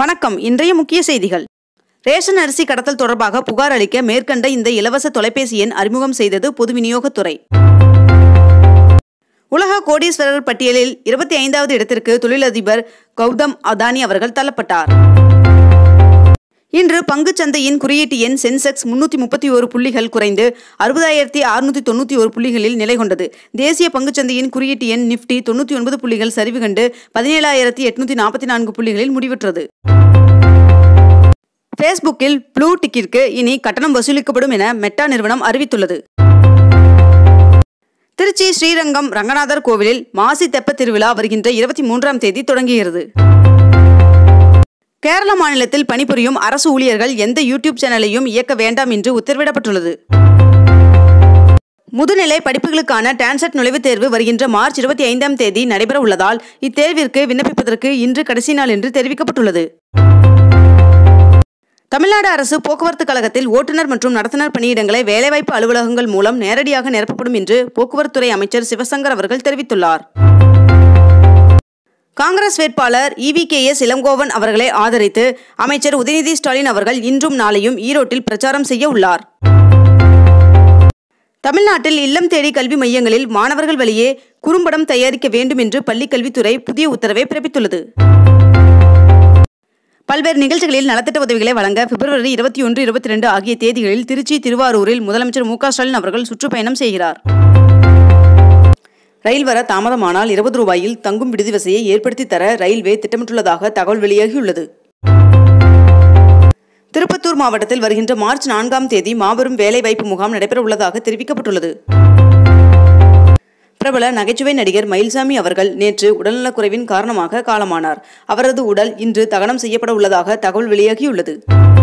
வணக்கம் இன்றைய முக்கிய செய்திகள் ரேஷன் அரிசி கடத்தல் தொடர்பாக புகார் அளிக்க மேற்கண்ட இந்த இலவச தொலைபேசி எண் அறிமுகம் செய்தது பொது விநியோகத்துறை உலக கோடீஸ்வரர் பட்டியலில் இருபத்தி ஐந்தாவது இடத்திற்கு தொழிலதிபர் கௌதம் அதானி அவர்கள் தள்ளப்பட்டார் இன்று பங்குச் சந்தையின் குறியீட்டு எண் சென்செக்ஸ் முன்னூற்றி முப்பத்தி ஒரு புள்ளிகள் குறைந்து அறுபதாயிரத்தி அறுநூற்றி தொண்ணூற்றி ஒரு புள்ளிகளில் நிலை கொண்டது தேசிய பங்குச் சந்தையின் குறியீட்டு எண் நிஃப்டி தொண்ணூற்றி ஒன்பது புள்ளிகள் சரிவு கண்டு பதினேழாயிரத்தி எட்நூற்றி நாற்பத்தி நான்கு புள்ளிகளில் முடிவுற்றது ஃபேஸ்புக்கில் ப்ளூ டிக்கிற்கு இனி கட்டணம் வசூலிக்கப்படும் என மெட்டா நிறுவனம் அறிவித்துள்ளது திருச்சி ஸ்ரீரங்கம் ரங்கநாதர் கோவிலில் மாசி தெப்ப திருவிழா வருகின்ற இருபத்தி மூன்றாம் தேதி தொடங்குகிறது கேரள மாநிலத்தில் பணிபுரியும் அரசு ஊழியர்கள் எந்த யூடியூப் சேனலையும் இயக்க வேண்டாம் என்று உத்தரவிடப்பட்டுள்ளது முதுநிலை படிப்புகளுக்கான டான்செட் நுழைவுத் தேர்வு வருகின்ற மார்ச் இருபத்தி ஐந்தாம் தேதி நடைபெற உள்ளதால் இத்தேர்விற்கு விண்ணப்பிப்பதற்கு இன்று கடைசி நாள் என்று தெரிவிக்கப்பட்டுள்ளது தமிழ்நாடு அரசு போக்குவரத்து கழகத்தில் ஓட்டுநர் மற்றும் நடத்துனர் பணியிடங்களை வேலைவாய்ப்பு அலுவலகங்கள் மூலம் நேரடியாக நிரப்பப்படும் என்று போக்குவரத்துறை அமைச்சர் சிவசங்கர் அவர்கள் தெரிவித்துள்ளார் காங்கிரஸ் வேட்பாளர் இவிகேஎஸ் இளங்கோவன் அவர்களை ஆதரித்து அமைச்சர் உதயநிதி ஸ்டாலின் அவர்கள் இன்றும் நாளையும் ஈரோட்டில் பிரச்சாரம் செய்ய உள்ளார் தமிழ்நாட்டில் இல்லம் தேடி கல்வி மையங்களில் மாணவர்கள் வழியே குறும்படம் தயாரிக்க வேண்டும் என்று பள்ளிக்கல்வித்துறை புதிய உத்தரவை பிறப்பித்துள்ளது பல்வேறு நிகழ்ச்சிகளில் நலத்திட்ட உதவிகளை வழங்க பிப்ரவரி இருபத்தி ஒன்று இருபத்தி ரெண்டு ஆகிய தேதிகளில் திருச்சி திருவாரூரில் முதலமைச்சர் மு ஸ்டாலின் அவர்கள் சுற்றுப்பயணம் செய்கிறார் ரயில் வர தாமதமானால் இருபது ரூபாயில் தங்கும் விடுதி வசதியை ஏற்படுத்தி தர ரயில்வே திட்டமிட்டுள்ளதாக தகவல் வெளியாகியுள்ளது திருப்பத்தூர் மாவட்டத்தில் வருகின்ற மார்ச் நான்காம் தேதி மாபெரும் வேலைவாய்ப்பு முகாம் நடைபெற உள்ளதாக தெரிவிக்கப்பட்டுள்ளது பிரபல நகைச்சுவை நடிகர் மயில்சாமி அவர்கள் நேற்று உடல்நலக்குறைவின் காரணமாக காலமானார் அவரது உடல் இன்று தகனம் செய்யப்பட உள்ளதாக தகவல் வெளியாகியுள்ளது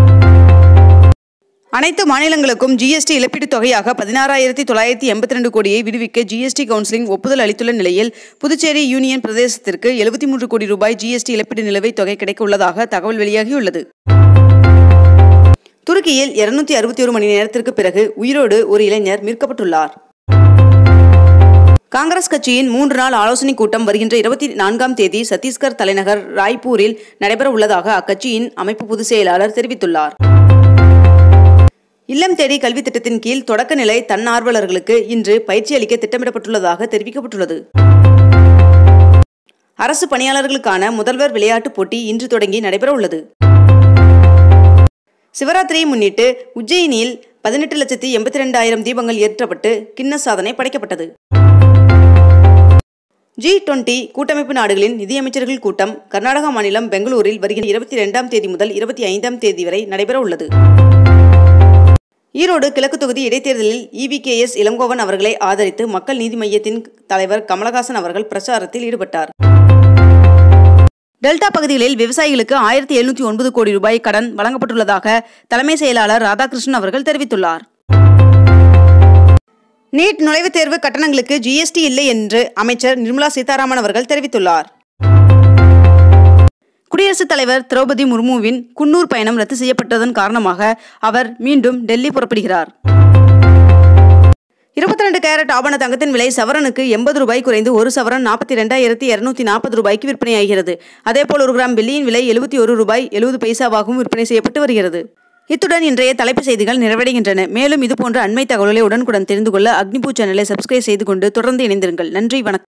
அனைத்து மாநிலங்களுக்கும் ஜிஎஸ்டி இழப்பீட்டுத் தொகையாக பதினாறாயிரத்தி தொள்ளாயிரத்தி எண்பத்தி ரெண்டு கோடியை விடுவிக்க ஜிஎஸ்டி கவுன்சிலிங் ஒப்புதல் அளித்துள்ள நிலையில் புதுச்சேரி யூனியன் பிரதேசத்திற்கு எழுபத்தி மூன்று கோடி ரூபாய் ஜிஎஸ்டி இழப்பீடு நிலுவைத் தொகை கிடைக்க உள்ளதாக தகவல் வெளியாகியுள்ளது துருக்கியில் இருநூத்தி அறுபத்தி ஒரு மணி நேரத்திற்கு பிறகு உயிரோடு ஒரு இளைஞர் மீட்கப்பட்டுள்ளார் காங்கிரஸ் கட்சியின் மூன்று நாள் ஆலோசனைக் கூட்டம் வருகின்ற இருபத்தி நான்காம் தேதி சத்தீஸ்கர் தலைநகர் ராய்ப்பூரில் நடைபெற உள்ளதாக அக்கட்சியின் அமைப்பு பொதுச் செயலாளர் தெரிவித்துள்ளார் இல்லம் தேடி கல்வி திட்டத்தின் கீழ் தொடக்க நிலை தன்னார்வலர்களுக்கு இன்று பயிற்சி அளிக்க திட்டமிடப்பட்டுள்ளதாக தெரிவிக்கப்பட்டுள்ளது அரசு பணியாளர்களுக்கான முதல்வர் விளையாட்டுப் போட்டி இன்று தொடங்கி நடைபெற உள்ளது சிவராத்திரியை முன்னிட்டு உஜ்ஜயினியில் பதினெட்டு லட்சத்தி எண்பத்தி ரெண்டாயிரம் தீபங்கள் ஏற்றப்பட்டு கின்ன சாதனை படைக்கப்பட்டது ஜி டுவெண்டி கூட்டமைப்பு நாடுகளின் நிதியமைச்சர்கள் கூட்டம் கர்நாடகா மாநிலம் பெங்களூரில் வருகிற இருபத்தி இரண்டாம் தேதி முதல் இருபத்தி ஐந்தாம் தேதி வரை நடைபெற உள்ளது ஈரோடு கிழக்கு தொகுதி இடைத்தேர்தலில் இவிகேஎஸ் இளங்கோவன் அவர்களை ஆதரித்து மக்கள் நீதி மையத்தின் தலைவர் கமலஹாசன் அவர்கள் பிரச்சாரத்தில் ஈடுபட்டார் டெல்டா பகுதிகளில் விவசாயிகளுக்கு ஆயிரத்தி எழுநூற்றி ஒன்பது கோடி ரூபாய் கடன் வழங்கப்பட்டுள்ளதாக தலைமை செயலாளர் ராதாகிருஷ்ணன் அவர்கள் தெரிவித்துள்ளார் நீட் நுழைவுத் தேர்வு கட்டணங்களுக்கு ஜிஎஸ்டி இல்லை என்று அமைச்சர் நிர்மலா சீதாராமன் அவர்கள் தெரிவித்துள்ளார் குடியரசுத் தலைவர் திரௌபதி முர்முவின் குன்னூர் பயணம் ரத்து செய்யப்பட்டதன் காரணமாக அவர் மீண்டும் டெல்லி புறப்படுகிறார் இருபத்தி ரெண்டு கேரட் ஆபண தங்கத்தின் விலை சவரனுக்கு எண்பது ரூபாய் குறைந்து ஒரு சவரன் நாற்பத்தி ரெண்டாயிரத்தி இருநூத்தி நாற்பது ரூபாய்க்கு விற்பனையாகிறது அதேபோல் ஒரு கிராம் வெள்ளியின் விலை எழுபத்தி ஒரு ரூபாய் எழுபது பைசாவாகவும் விற்பனை செய்யப்பட்டு வருகிறது இத்துடன் இன்றைய தலைப்பு செய்திகள் நிறைவடைகின்றன மேலும் இதுபோன்ற அண்மை தகவல்களை உடனுக்குடன் தெரிந்து கொள்ள அக்னிபூ சேனலை சப்ஸ்கிரைப் செய்து கொண்டு தொடர்ந்து இணைந்திருங்கள் நன்றி வணக்கம்